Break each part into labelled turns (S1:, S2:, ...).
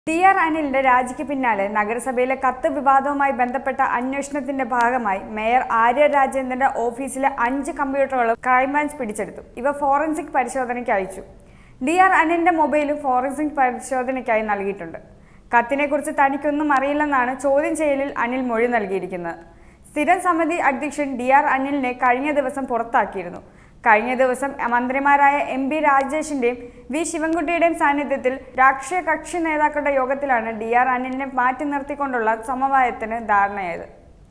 S1: T R അനിലിന്റെ രാജിക്ക് പിന്നാലെ നഗരസഭയിലെ കത്ത് വിവാദവുമായി ബന്ധപ്പെട്ട അന്വേഷണത്തിന്റെ ഭാഗമായി മേയർ ആര്യ രാജേന്ദ്രന്റെ ഓഫീസിലെ അഞ്ച് കമ്പ്യൂട്ടറുകളും ക്രൈംബ്രാഞ്ച് പിടിച്ചെടുത്തു ഇവ ഫോറൻസിക് പരിശോധനയ്ക്ക് അയച്ചു ഡി ആർ അനിലിന്റെ മൊബൈലും ഫോറൻസിക് പരിശോധനയ്ക്കായി നൽകിയിട്ടുണ്ട് കത്തിനെക്കുറിച്ച് തനിക്കൊന്നും അറിയില്ലെന്നാണ് ചോദ്യം ചെയ്യലിൽ അനിൽ മൊഴി നൽകിയിരിക്കുന്നത് സ്ഥിരം സമിതി അധ്യക്ഷൻ ഡി ആർ അനിലിനെ കഴിഞ്ഞ ദിവസം പുറത്താക്കിയിരുന്നു കഴിഞ്ഞ ദിവസം മന്ത്രിമാരായ എം പി രാജേഷിന്റെയും വി ശിവൻകുട്ടിയുടെയും സാന്നിധ്യത്തിൽ രാഷ്ട്രീയ കക്ഷി നേതാക്കളുടെ യോഗത്തിലാണ് ഡി ആർ അനിലിനെ മാറ്റി നിർത്തിക്കൊണ്ടുള്ള സമവായത്തിന് ധാരണയായത്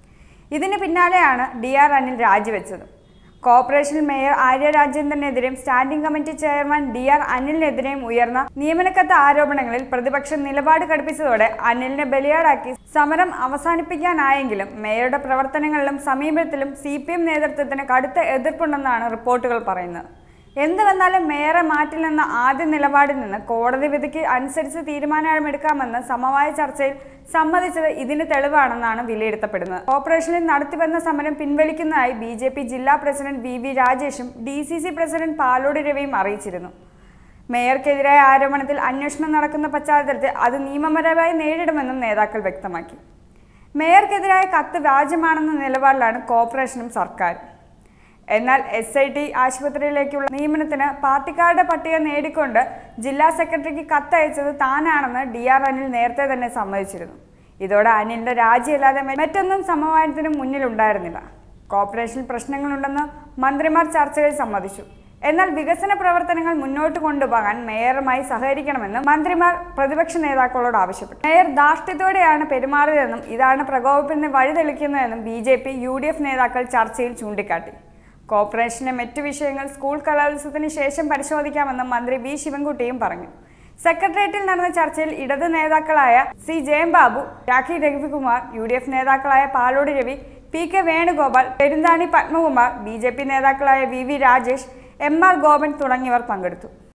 S1: ഇതിന് പിന്നാലെയാണ് ഡി ആർ അനിൽ രാജിവെച്ചത് കോർപ്പറേഷൻ മേയർ ആര്യ രാജേന്ദ്രനെതിരെയും standing committee chairman D R അനിലിനെതിരെയും ഉയർന്ന നിയമനക്കത്ത് ആരോപണങ്ങളിൽ പ്രതിപക്ഷം നിലപാട് കടുപ്പിച്ചതോടെ അനിലിനെ ബലിയാടാക്കി സമരം അവസാനിപ്പിക്കാനായെങ്കിലും മേയറുടെ പ്രവർത്തനങ്ങളിലും സമീപനത്തിലും സി പി എം നേതൃത്വത്തിന് കടുത്ത എതിർപ്പുണ്ടെന്നാണ് റിപ്പോർട്ടുകൾ പറയുന്നത് എന്ത് വന്നാലും മേയറെ മാറ്റില്ലെന്ന ആദ്യ നിലപാടിൽ നിന്ന് കോടതി വിധിക്ക് അനുസരിച്ച് തീരുമാനമെടുക്കാമെന്ന് സമവായ ചർച്ചയിൽ സമ്മതിച്ചത് ഇതിന് തെളിവാണെന്നാണ് വിലയിരുത്തപ്പെടുന്നത് ഓപ്പറേഷനിൽ നടത്തിവന്ന സമരം പിൻവലിക്കുന്നതായി ബി ജെ പി ജില്ലാ പ്രസിഡന്റ് വി വി രാജേഷും D C C president Palode രവിയും അറിയിച്ചിരുന്നു മേയർക്കെതിരായ ആരോപണത്തിൽ അന്വേഷണം നടക്കുന്ന പശ്ചാത്തലത്തിൽ അത് നിയമപരമായി നേരിടുമെന്നും നേതാക്കൾ വ്യക്തമാക്കി മേയർക്കെതിരായ കത്ത് വ്യാജമാണെന്ന നിലപാടിലാണ് കോർപ്പറേഷനും സർക്കാരും എന്നാൽ എസ് ഐ ടി ആശുപത്രിയിലേക്കുള്ള നിയമനത്തിന് പാർട്ടിക്കാരുടെ പട്ടിക നേടിക്കൊണ്ട് ജില്ലാ സെക്രട്ടറിക്ക് കത്തയച്ചത് താനാണെന്ന് ഡി ആർ അനിൽ നേരത്തെ തന്നെ സമ്മതിച്ചിരുന്നു ഇതോടെ അനിലിന്റെ രാജിയല്ലാതെ മറ്റൊന്നും സമവായത്തിന് മുന്നിലുണ്ടായിരുന്നില്ല കോർപ്പറേഷനിൽ പ്രശ്നങ്ങളുണ്ടെന്ന് മന്ത്രിമാർ ചർച്ചയിൽ സമ്മതിച്ചു എന്നാൽ വികസന പ്രവർത്തനങ്ങൾ മുന്നോട്ട് കൊണ്ടുപോകാൻ മേയറുമായി സഹകരിക്കണമെന്ന് മന്ത്രിമാർ പ്രതിപക്ഷ നേതാക്കളോട് ആവശ്യപ്പെട്ടു മേയർ ധാർഷ്ട്യത്തോടെയാണ് പെരുമാറിയതെന്നും ഇതാണ് പ്രകോപനത്തിന് വഴിതെളിക്കുന്നതെന്നും B J P U D F നേതാക്കൾ ചർച്ചയിൽ ചൂണ്ടിക്കാട്ടി കോർപ്പറേഷന്റെ മറ്റു വിഷയങ്ങൾ സ്കൂൾ കലോത്സവത്തിന് ശേഷം പരിശോധിക്കാമെന്ന് മന്ത്രി വി ശിവൻകുട്ടിയും പറഞ്ഞു സെക്രട്ടേറിയറ്റിൽ നടന്ന ചർച്ചയിൽ ഇടത് നേതാക്കളായ C Jayanbabu Rakhi Ravikumar U D F നേതാക്കളായ Palode Ravi P K Venugopal Perunthani Padmakumar B J P നേതാക്കളായ V V Rajesh M R Gopan തുടങ്ങിയവർ പങ്കെടുത്തു